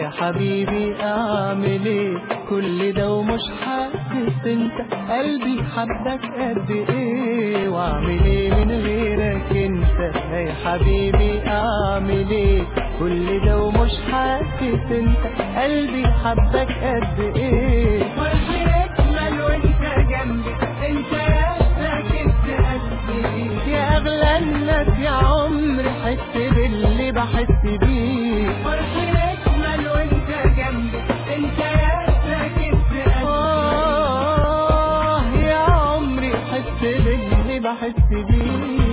يا حبيبي اعمل ايه كل ده ومش حاسس انت قلبي حبك قد ايه واعمل ايه من غيرك انت يا حبيبي اعمل ايه كل ده ومش حاسس انت قلبي حبك قد ايه فرحي اجمل وانت جنبي انت يا ساكن في قلبي يا اغلى الناس يا عمري حس باللي بحس بيه فرحي اجمل وانت جنبي انت يا ساكن في قلبي آه يا عمري حس باللي بحس بيه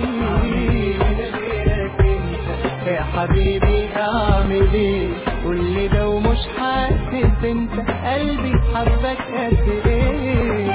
يا حبيبي اعمل ايه كل ده ومش حاسس انت قلبي حبك قد ايه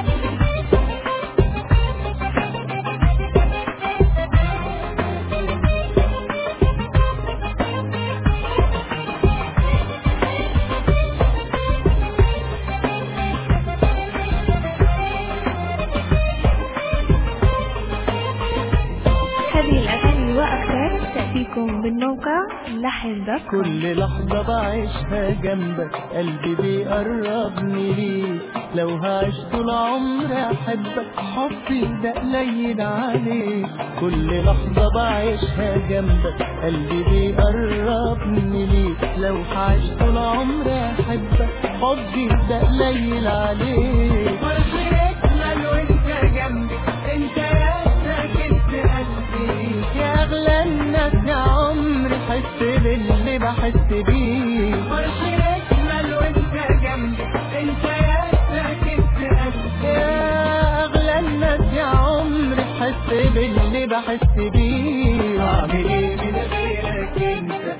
هذه الأغاني وأكثر تأتيكم من موقع لحن دوت كوم. كل لحظة بعيشها جنبك قلبي بيقربني ليك لو هعيش طول عمري أحبك حبي ده قليل عليك كل لحظة بعيشها جنبك قلبي بيقربني ليك لو هعيش طول عمري أحبك حبي ده قليل عليك فرحي اجمل وانت جنبي انت يا ساكن في قلبي يا أغلى الناس يا عمري حس باللي بحس بيه فرحي اجمل وانت جنبي انت يا ساكن في قلبي يا أغلى الناس يا عمري حس باللي بحس بيه أعمل إيه من غيرك أنت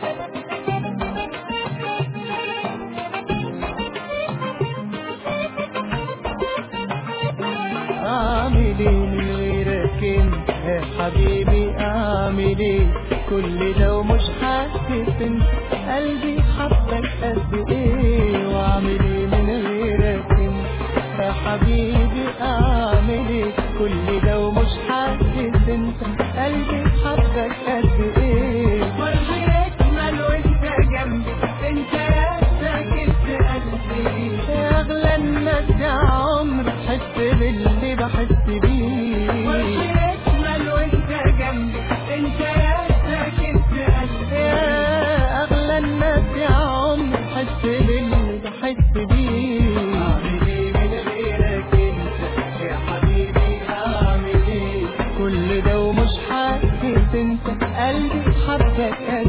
أعمل إيه من غيرك أنت يا حبيبي أعمل إيه كل ده ومش حاسس أنت قلبي حبك قد إيه وأعمل إيه من غيرك أنت يا حبيبي أعمل إيه كل ده ومش حاسس أنت قلبي حبك قد إيه فرحي اجمل وانت جنبي انت يا ساكن في قلبي يا أغلى الناس يا عمري حس باللي بحس بيه فرحي اجمل وانت جنبي انت يا ساكن في قلبي يا أغلى الناس يا عمري حس باللي بحس بيه أعمل إيه من غيرك أنت يا حبيبي أعمل إيه كل ده ومش حاسس أنت قلبي حبك قد